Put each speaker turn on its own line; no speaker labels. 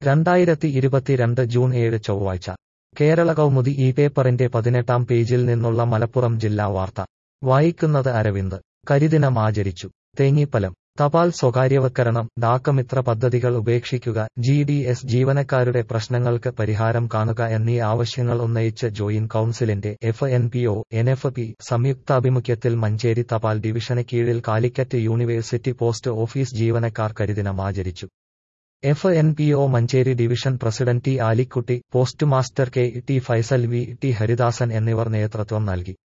രണ്ടായിരത്തി ഇരുപത്തിരണ്ട് ജൂൺ ഏഴ് ചൊവ്വാഴ്ച കേരള കൗമുദി ഈ പേപ്പറിന്റെ പതിനെട്ടാം പേജിൽ നിന്നുള്ള മലപ്പുറം ജില്ലാ വാർത്ത വായിക്കുന്നത് അരവിന്ദ് കരിദിനം ആചരിച്ചു തേഞ്ഞിപ്പലം തപാൽ സ്വകാര്യവൽക്കരണം ഡാക്കമിത്ര പദ്ധതികൾ ഉപേക്ഷിക്കുക ജി ഡി എസ് ജീവനക്കാരുടെ പ്രശ്നങ്ങൾക്ക് പരിഹാരം കാണുക എന്നീ ആവശ്യങ്ങൾ ഉന്നയിച്ച് ജോയിന്റ് കൌൺസിലിന്റെ F N P O N F P സംയുക്താഭിമുഖ്യത്തിൽ മഞ്ചേരി തപാൽ ഡിവിഷന് കീഴിൽ കാലിക്കറ്റ് യൂണിവേഴ്സിറ്റി പോസ്റ്റ് ഓഫീസ് ജീവനക്കാർ കരിദിനം ആചരിച്ചു F N P O Manjeri division president T Alikutty post master K T Faisal V T Haridasan എന്നിവർ നേതൃത്വം നൽകി